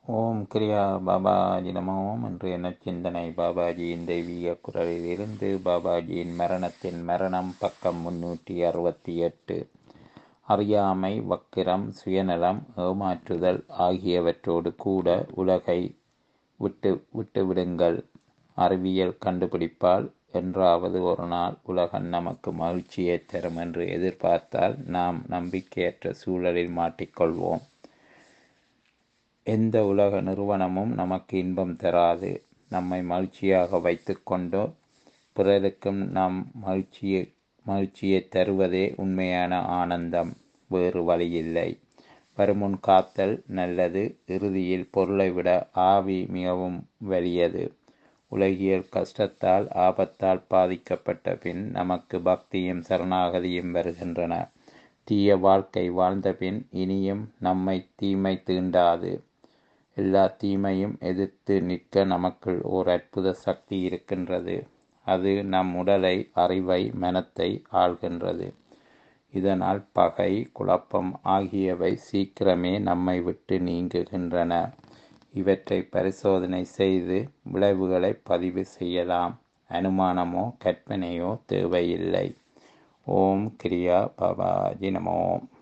ஓம் கிரியா பாபாஜி நமோ என்று என சிந்தனை பாபாஜியின் தெய்வீக குரலிலிருந்து பாபாஜியின் மரணத்தின் மரணம் பக்கம் முன்னூற்றி அறுபத்தி எட்டு அறியாமை வக்கிரம் சுயநலம் ஏமாற்றுதல் ஆகியவற்றோடு கூட உலகை விட்டு விட்டுவிடுங்கள் அறிவியல் கண்டுபிடிப்பால் என்றாவது ஒரு நாள் உலகம் நமக்கு மகிழ்ச்சியை தரும் என்று எதிர்பார்த்தால் நாம் நம்பிக்கையற்ற சூழலில் மாட்டிக்கொள்வோம் எந்த உலக நிறுவனமும் நமக்கு இன்பம் தராது நம்மை மகிழ்ச்சியாக வைத்துக்கொண்டோ பிறருக்கும் நாம் மகிழ்ச்சியை மகிழ்ச்சியை தருவதே உண்மையான ஆனந்தம் வேறு வழியில்லை வருமுன் காத்தல் நல்லது இறுதியில் பொருளை விட ஆவி மிகவும் வலியது உலகியல் கஷ்டத்தால் ஆபத்தால் பாதிக்கப்பட்ட பின் நமக்கு பக்தியும் சரணாகதியும் வருகின்றன தீய வாழ்க்கை வாழ்ந்த பின் இனியும் நம்மை தீமை தீண்டாது எல்லா தீமையும் எதிர்த்து நிற்க நமக்குள் ஓர் அற்புத சக்தி இருக்கின்றது அது நம் உடலை அறிவை மனத்தை ஆள்கின்றது இதனால் பகை குழப்பம் ஆகியவை சீக்கிரமே நம்மை விட்டு நீங்குகின்றன இவற்றை பரிசோதனை செய்து விளைவுகளை பதிவு செய்யலாம் அனுமானமோ கற்பனையோ தேவையில்லை ஓம் கிரியா பாபாஜி நமோம்